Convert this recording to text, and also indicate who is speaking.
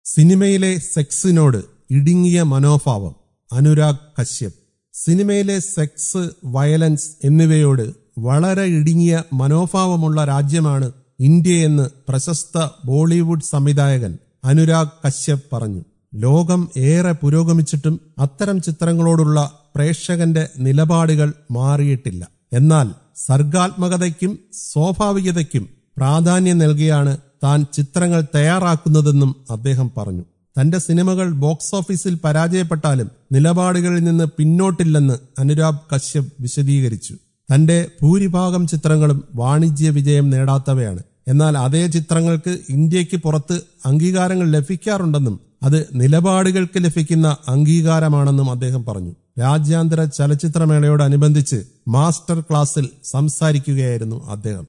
Speaker 1: സിനിമയിലെ സെക്സിനോട് ഇടുങ്ങിയ മനോഭാവം അനുരാഗ് കശ്യപ് സിനിമയിലെ സെക്സ് വയലൻസ് എന്നിവയോട് വളരെ ഇടുങ്ങിയ മനോഭാവമുള്ള രാജ്യമാണ് ഇന്ത്യയെന്ന് പ്രശസ്ത ബോളിവുഡ് സംവിധായകൻ അനുരാഗ് കശ്യപ് പറഞ്ഞു ലോകം ഏറെ പുരോഗമിച്ചിട്ടും അത്തരം ചിത്രങ്ങളോടുള്ള പ്രേക്ഷകന്റെ നിലപാടുകൾ മാറിയിട്ടില്ല എന്നാൽ സർഗാത്മകതയ്ക്കും സ്വാഭാവികതയ്ക്കും പ്രാധാന്യം നൽകിയാണ് താൻ ചിത്രങ്ങൾ തയ്യാറാക്കുന്നതെന്നും അദ്ദേഹം പറഞ്ഞു തന്റെ സിനിമകൾ ബോക്സ് ഓഫീസിൽ പരാജയപ്പെട്ടാലും നിലപാടുകളിൽ നിന്ന് പിന്നോട്ടില്ലെന്ന് അനുരാഗ് കശ്യപ് വിശദീകരിച്ചു തന്റെ ഭൂരിഭാഗം ചിത്രങ്ങളും വാണിജ്യ വിജയം നേടാത്തവയാണ് എന്നാൽ അതേ ചിത്രങ്ങൾക്ക് ഇന്ത്യക്ക് പുറത്ത് അംഗീകാരങ്ങൾ ലഭിക്കാറുണ്ടെന്നും അത് നിലപാടുകൾക്ക് ലഭിക്കുന്ന അംഗീകാരമാണെന്നും അദ്ദേഹം പറഞ്ഞു രാജ്യാന്തര ചലച്ചിത്രമേളയോടനുബന്ധിച്ച് മാസ്റ്റർ ക്ലാസ്സിൽ സംസാരിക്കുകയായിരുന്നു അദ്ദേഹം